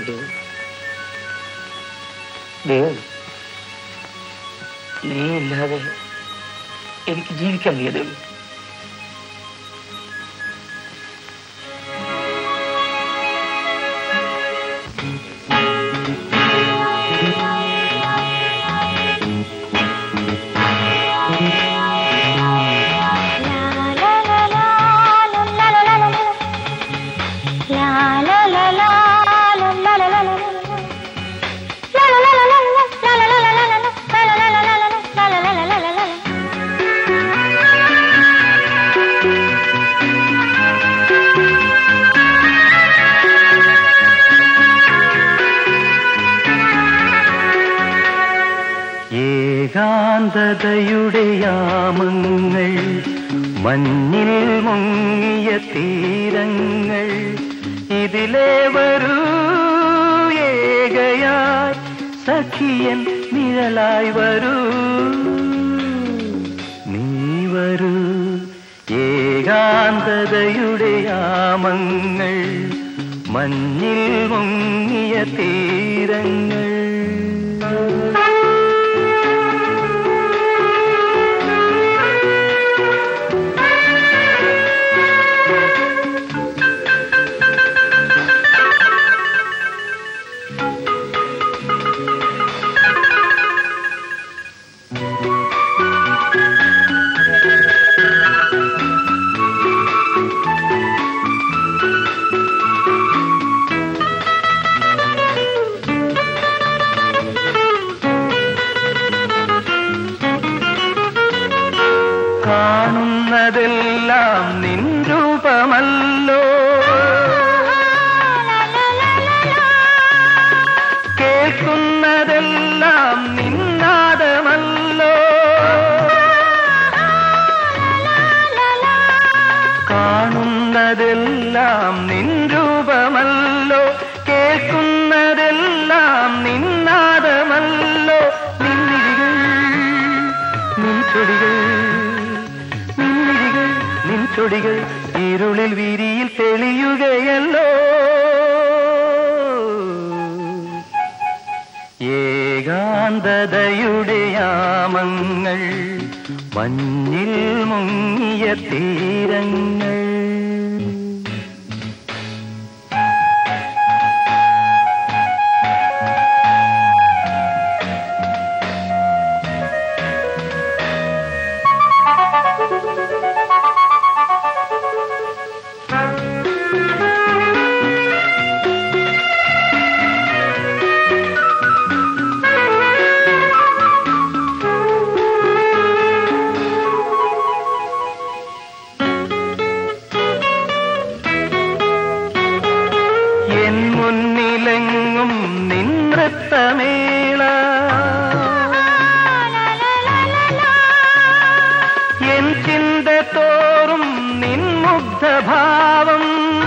ദേവ് ദേവ് നീ ഇല്ലാതെ എനിക്ക് ജീവിക്കാൻ വയ്യ ദേവ് ഏകാന്തതയുടെ യാമങ്ങൾ മഞ്ഞിൽ മുങ്ങിയ തീരങ്ങൾ ഇതിലേ വരൂ ഏകയായി സഖിയൻ നിഴലായി വരൂ നീ വരൂ ഏകാന്തതയുടെ യാമങ്ങൾ മഞ്ഞിൽ മുങ്ങിയ തീരങ്ങൾ കാണുന്നതെല്ലാം നിൻ രൂപമല്ലോ കേൾക്കുന്നതെല്ലാം നിന്നാദമല്ലോ കാണുന്നതെല്ലാം നിൻ രൂപമല്ലോ കേൾക്കുന്നതെല്ലാം നിന്നാദമല്ലോ നിന്നിഴികൾ നിൻ ചൊടികൾ നിന്നിഴികൾ നിൻ ചൊടികൾ ഇരുളിൽ വിരിയിൽ തെളിയുകയല്ലോ ഏകാന്തതയുടെ യാമങ്ങൾ മഞ്ഞിൽ മുങ്ങിയ തീരങ്ങൾ എൻ മുന്നിലെങ്ങും നിൻ നൃത്തമേള എൻ ചിന്ത തോറും നിൻ മുഗ്ധഭാവം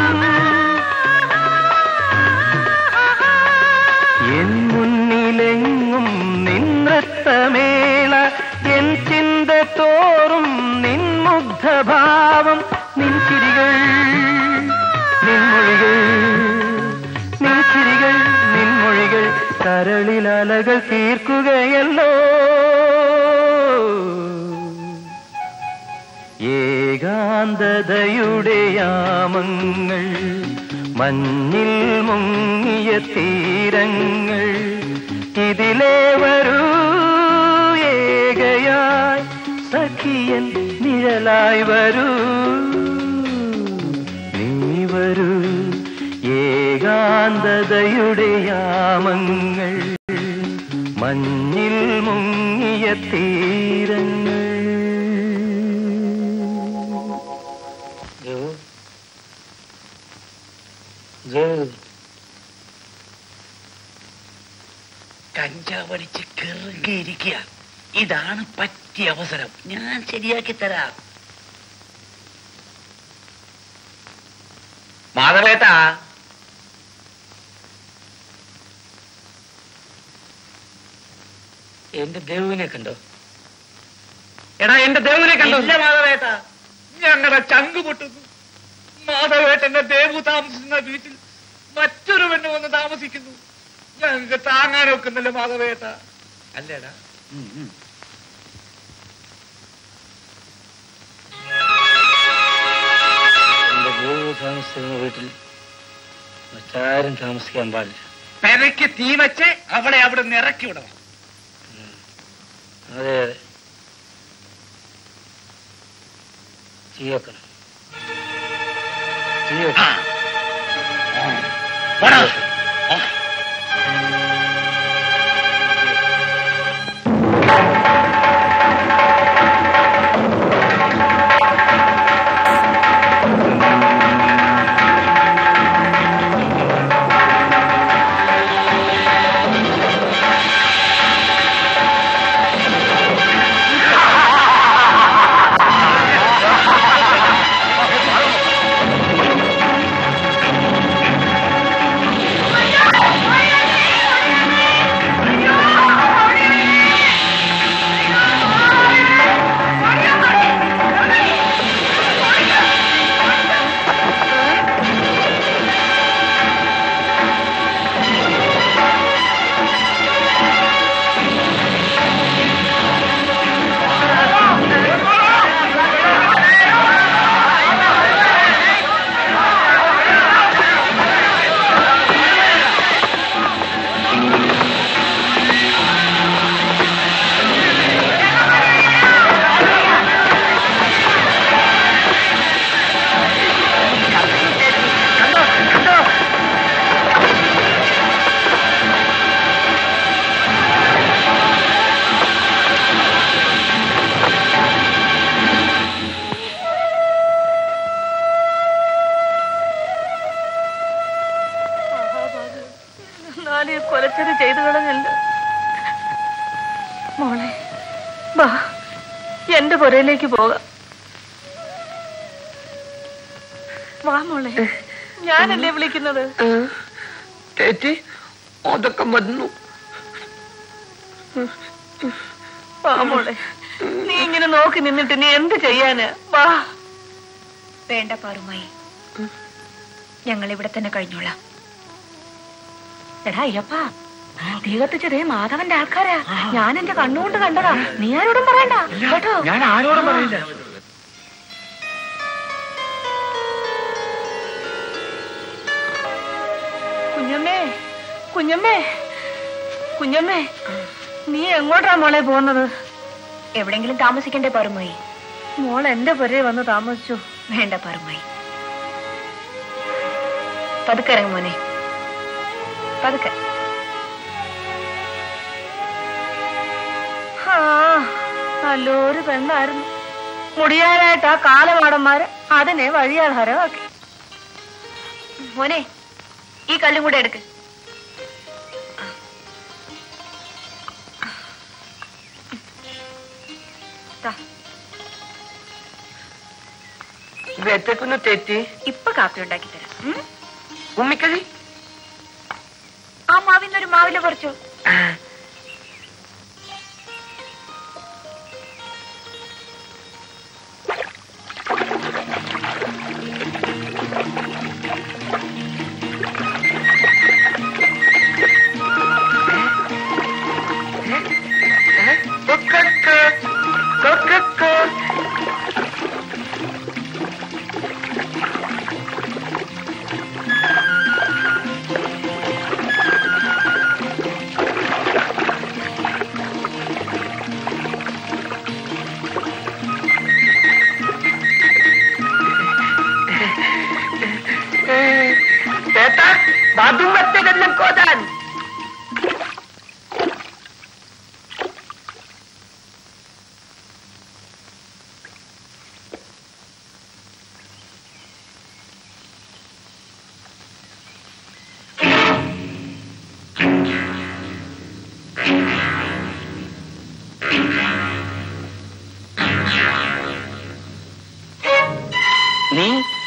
എൻ മുന്നിലെങ്ങും നിൻ നൃത്തമേള എൻ ചിന്ത തോറും നിൻ മുഗ്ധഭാവം നിൻ ചിരികൾ നിൻ മൊഴികൾ നിൻ ചിരികൾ നിൻ മൊഴികൾ കരളിലലകൾ തീർക്കുകയല്ലോ ഏകാന്തതയുടെ യാമങ്ങൾ മഞ്ഞിൽ മുങ്ങിയ തീരങ്ങൾ ഇതിലേ വരൂ ഏകയായി സഖിയൻ നിഴലായി വരൂ നീ വരൂ ഏകാന്തതയുടെ യാമങ്ങൾ മഞ്ഞിൽ മുങ്ങിയ തീരങ്ങൾ ദേവ് ദേവ് കഞ്ചാവടിച്ച് കെറുകിയിരിക്കുക ഇതാണ് പറ്റിയ അവസരം ഞാൻ ശരിയാക്കി തരാം മാധവേട്ടാ എന്റെ ദേവുവിനെ കണ്ടോ എടാ എന്റെ ദേവനെ കണ്ടോ ഇല്ല മാധവേട്ടാ ഞങ്ങളുടെ ചങ്ക് പൊട്ടുന്നു മാധവേട്ടന്റെ ദേവു താമസിക്കുന്ന വീട്ടിൽ മറ്റൊരു പെണ്ണ് വന്ന് താമസിക്കുന്നു ഞങ്ങൾക്ക് താങ്ങാനൊക്കുന്നില്ല മാധവേട്ട അല്ലേടാ എന്റെ ഗോവു താമസിക്കുന്ന വീട്ടിൽ മറ്റാരും താമസിക്കാൻ പാടില്ല പെരയ്ക്ക് തീ വെച്ച് അവളെ അവിടെ നിന്ന് ഇറക്കി വിടണം അതെ അതെ തീ വെക്കണം തീ വെക്കണം പോടാ. എന്നാലും ഈ കൊലച്ചത് ചെയ്തു കളഞ്ഞല്ല മോളെ വാ എന്റെ പുരയിലേക്ക് പോകാം വാ മോളെ ഞാനല്ലേ വിളിക്കുന്നത് ചേച്ചി അതൊക്കെ വന്നു വാ മോളെ നീ ഇങ്ങനെ നോക്കി നിന്നിട്ട് നീ എന്ത് ചെയ്യാന് വാ വേണ്ട പാറുമായി ഞങ്ങൾ ഇവിടെ തന്നെ കഴിഞ്ഞോളാം എടാ അയ്യപ്പാ തീ കത്തിച്ചതേ മാധവന്റെ ആൾക്കാരാ ഞാൻ എന്റെ കണ്ണുകൊണ്ട് കണ്ടതാ നീ ആരോടും പറയണ്ട കേട്ടോ ഞാൻ ആരോടും പറയില്ല കുഞ്ഞമ്മേ കുഞ്ഞമ്മേ കുഞ്ഞമ്മേ നീ എങ്ങോട്ടാ മോളെ പോകുന്നത് എവിടെങ്കിലും താമസിക്കണ്ടേ പാറുമായി മോൾ എന്റെ പുരയെ വന്ന് താമസിച്ചു വേണ്ട പാറുമായി പതുക്കെ ഇറങ്ങും മോനെ പതുക്കെ ആ നല്ലൊരു പെണ്ണായിരുന്നു മുടിയാനായിട്ട് ആ കാലമാടന്മാര് അതിനെ വഴിയാധാരമാക്കി മോനെ ഈ കല്ലും കൂടെ എടുക്ക് ദാ, വെച്ചൊന്ന് തെറ്റി ഇപ്പൊ കാപ്പി ഉണ്ടാക്കി തരാം ഉം? ഉമ്മിക്കതി ആ മാവിന്നൊരു മാവില പറിച്ചോ ചേട്ടാ അതും വെച്ചതെല്ലാം കോതാൻ നീ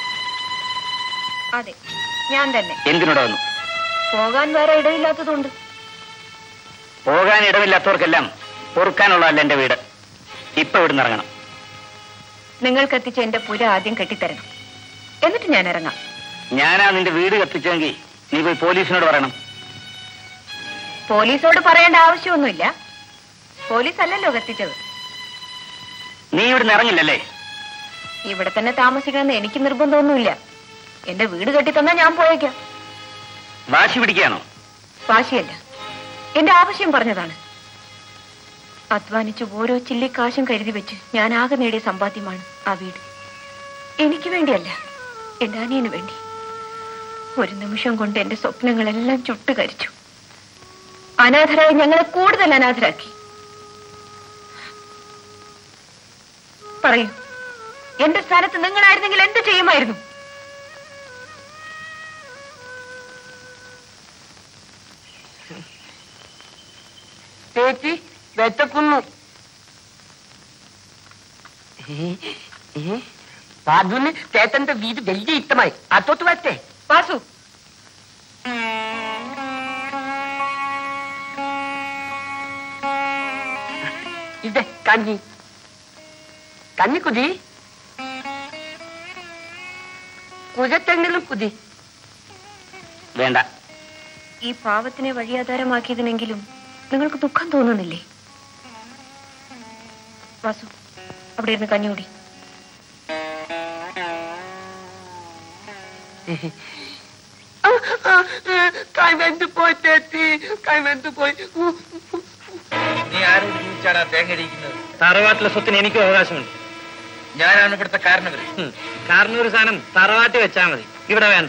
അതെ ഞാൻ തന്നെ എന്തിനോടാ വന്നു പോകാൻ വേറെ ഇടയില്ലാത്തതുകൊണ്ട് പോകാൻ ഇടമില്ലാത്തവർക്കെല്ലാം പൊറുക്കാനുള്ളതല്ല എന്റെ വീട് ഇപ്പൊ ഇവിടുന്ന് ഇറങ്ങണം നിങ്ങൾക്ക് എത്തിച്ച് എന്റെ പുര ആദ്യം കെട്ടിത്തരണം എന്നിട്ട് ഞാൻ ഇറങ്ങാം ഞാനാ നിന്റെ വീട് കത്തിച്ചെങ്കിൽ നീ പോയി പോലീസിനോട് പറയണം പോലീസോട് പറയേണ്ട ആവശ്യമൊന്നുമില്ല പോലീസ് അല്ലല്ലോ കത്തിച്ചത് നീ ഇവിടുന്ന് ഇറങ്ങില്ലല്ലേ ഇവിടെ തന്നെ താമസിക്കണമെന്ന് എനിക്ക് നിർബന്ധമൊന്നുമില്ല എന്റെ വീട് കെട്ടിത്തന്നാ ഞാൻ പോയേക്കാം വാശി പിടിക്കുകയാണോ വാശിയല്ല എന്റെ ആവശ്യം പറഞ്ഞതാണ് അധ്വാനിച്ച് ഓരോ ചില്ലിക്കാശും കരുതി വെച്ച് ഞാൻ ആകെ നേടിയ സമ്പാദ്യമാണ് ആ വീട് എനിക്ക് വേണ്ടിയല്ല എന്റെ അനിയന് വേണ്ടി ഒരു നിമിഷം കൊണ്ട് എന്റെ സ്വപ്നങ്ങളെല്ലാം ചുട്ടുകരിച്ചു അനാഥരായി ഞങ്ങളെ കൂടുതൽ അനാഥരാക്കി പറയൂ എന്റെ സ്ഥാനത്ത് നിങ്ങളായിരുന്നെങ്കിൽ എന്ത് ചെയ്യുമായിരുന്നു ചേച്ചി വെച്ചക്കുന്നു പാതുവിന് ചേട്ടന്റെ വീട് വലിയ ഇഷ്ടമായി അത്തോട്ട് വരട്ടെ വാസു ഇത് കഞ്ഞി കഞ്ഞി കുതി കുജത്തെങ്കിലും കുതി വേണ്ട ഈ പാവത്തിനെ വഴിയാധാരമാക്കിയതിനെങ്കിലും നിങ്ങൾക്ക് ദുഃഖം തോന്നുന്നില്ലേ വാസു അവിടെ ഇരുന്ന് കഞ്ഞുകൂടി കൈവെന്ത് പോയി ചേച്ചി കൈവെന്ത് പോയി നീ ആരോട് ചോദിച്ചാടാ തേങ്ങടിക്കുന്നത് തറവാട്ടിലെ സ്വത്തിന് എനിക്കും അവകാശമുണ്ട് ഞാനാണ് ഇവിടുത്തെ കാരണവര് ഉം. കാരണം ഒരു സാധനം തറവാട്ടി വെച്ചാ മതി ഇവിടെ വേണ്ട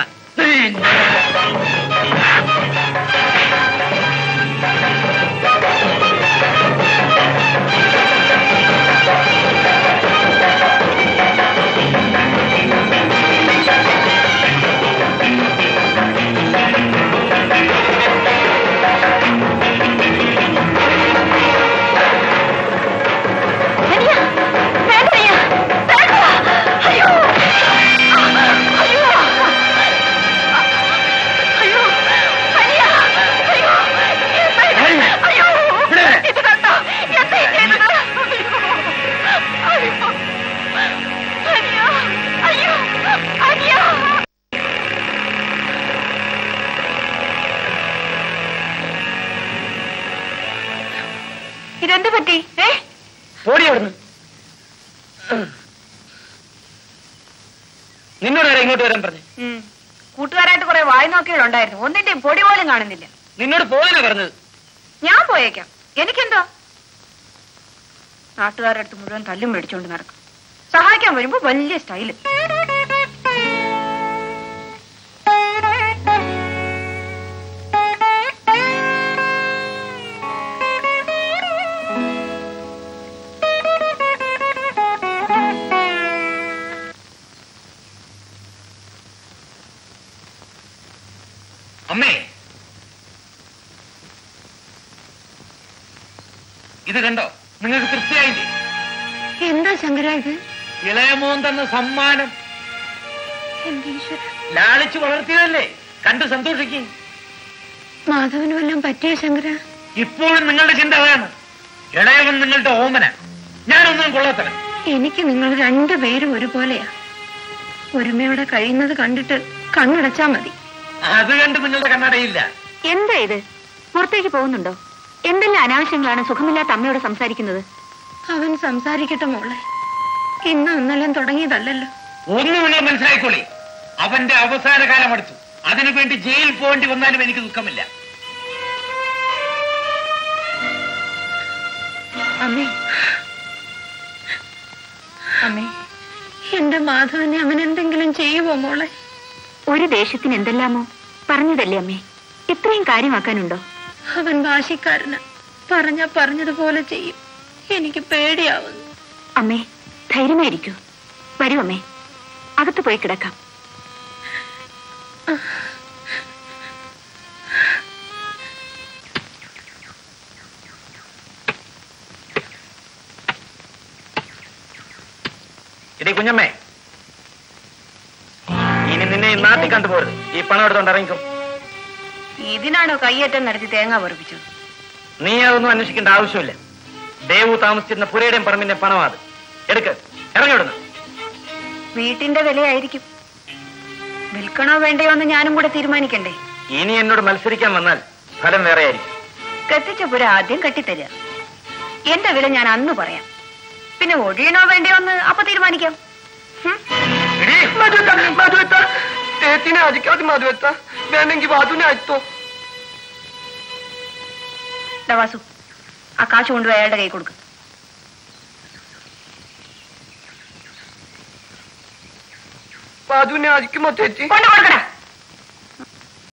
ഇതെന്ത് പറ്റി ഏ ഓടി അവിടുന്ന് നിന്നോട് ആരാ ഇങ്ങോട്ട് വരാൻ പറഞ്ഞു ഉം. കൂട്ടുകാരായിട്ട് കുറെ വായി നോക്കികളുണ്ടായിരുന്നു ഒന്നിന്റെയും പൊടി പോലും കാണുന്നില്ല നിന്നോട് പോകാനാ പറഞ്ഞത് ഞാൻ പോയേക്കാം എനിക്കെന്തോ നാട്ടുകാരുടെ അടുത്ത് മുഴുവൻ തല്ലും മേടിച്ചോണ്ട് നടക്കും സഹായിക്കാൻ വരുമ്പോ വലിയ സ്റ്റൈല് അമ്മേ ഇത് കണ്ടോ നിങ്ങൾക്ക് തൃപ്തിയായില്ലേ എന്താ ശങ്കര ഇത് ഇളയമോൻ തന്ന സമ്മാനം എന്റെ ഈശ്വര ലാളിച്ചു വളർത്തിയതല്ലേ കണ്ട് സന്തോഷിക്കും മാധവന് വല്ലതും പറ്റിയ ശങ്കര ഇപ്പോഴും നിങ്ങളുടെ ചിന്ത അതാണ് ഇളയവൻ നിങ്ങളുടെ ഓമന ഞാനൊന്നും കൊള്ളാത്തവൻ എനിക്ക് നിങ്ങൾ രണ്ടുപേരും ഒരുപോലെയാ ഒരുമയോടെ കഴിയുന്നത് കണ്ടിട്ട് കണ്ണടച്ചാ മതി അത് കണ്ട് നിങ്ങളുടെ കണ്ണടയില്ല എന്താ ഇത് പുറത്തേക്ക് പോകുന്നുണ്ടോ എന്തെല്ലാം അനാവശ്യങ്ങളാണ് സുഖമില്ലാത്ത അമ്മയോട് സംസാരിക്കുന്നത് അവൻ സംസാരിക്കട്ടെ മോളെ ഇന്നും ഇന്നലെയും തുടങ്ങിയതല്ലല്ലോ ഒന്നും നിങ്ങൾ മനസ്സിലായിക്കോളി അവന്റെ അവസാന കാലം അടുത്തു അതിനുവേണ്ടി ജയിലിൽ പോകേണ്ടി വന്നാലും എനിക്ക് ദുഃഖമില്ല അമ്മേ അമ്മേ എന്റെ മാധവനെ അവൻ എന്തെങ്കിലും ചെയ്യുമോ മോളെ ഒരു ദേഷ്യത്തിന് എന്തെല്ലാമോ പറഞ്ഞതല്ലേ അമ്മേ ഇത്രയും കാര്യമാക്കാനുണ്ടോ അവൻ വാശിക്കാരന് പറഞ്ഞ പറഞ്ഞതുപോലെ ചെയ്യും എനിക്ക് പേടിയാവുന്നു അമ്മേ ധൈര്യമായിരിക്കൂ വരൂ അമ്മേ അകത്ത് പോയി കിടക്കാം ഇടി കുഞ്ഞമ്മേ ഇനി നിന്നെ ഈ നാട്ടിൽ കണ്ടുപോരുത് ഈ പണം എടുത്തോണ്ട് ഇറങ്ങിക്കും ഇതിനാണോ കയ്യേറ്റം നടത്തി തേങ്ങ പൊറപ്പിച്ചത് നീ അതൊന്നും അന്വേഷിക്കേണ്ട ആവശ്യമില്ല ദേവു താമസിച്ചിരുന്ന പുരയുടെയും പറമ്പിന്റെ പണമാ അത് എടുക്ക് ഇറങ്ങി വിടുന്നു വീട്ടിന്റെ വിലയായിരിക്കും വിൽക്കണോ വേണ്ടയോ എന്ന് ഞാനും കൂടെ തീരുമാനിക്കണ്ടേ ഇനി എന്നോട് മത്സരിക്കാൻ വന്നാൽ ഫലം വേറെ ആയിരിക്കും കത്തിച്ച പുര ആദ്യം കെട്ടിത്തരിക എന്റെ വില ഞാൻ അന്ന് പറയാം പിന്നെ ഒഴിയണോ വേണ്ടയോ എന്ന് അപ്പൊ തീരുമാനിക്കാം ഹും? മധുവത്ത തേത്തിനെ അടിക്കാതെ മധുവത്ത വേണമെങ്കിൽ വാതുവിനെ അയത്തോ ദാ വാസു ആ കാശ് കൊണ്ടുപോയി അയാളുടെ കൈ കൊടുക്കും വാതുവിനെ അടിക്കുമോ തേച്ചി കൊണ്ട് കൊടുക്കടാ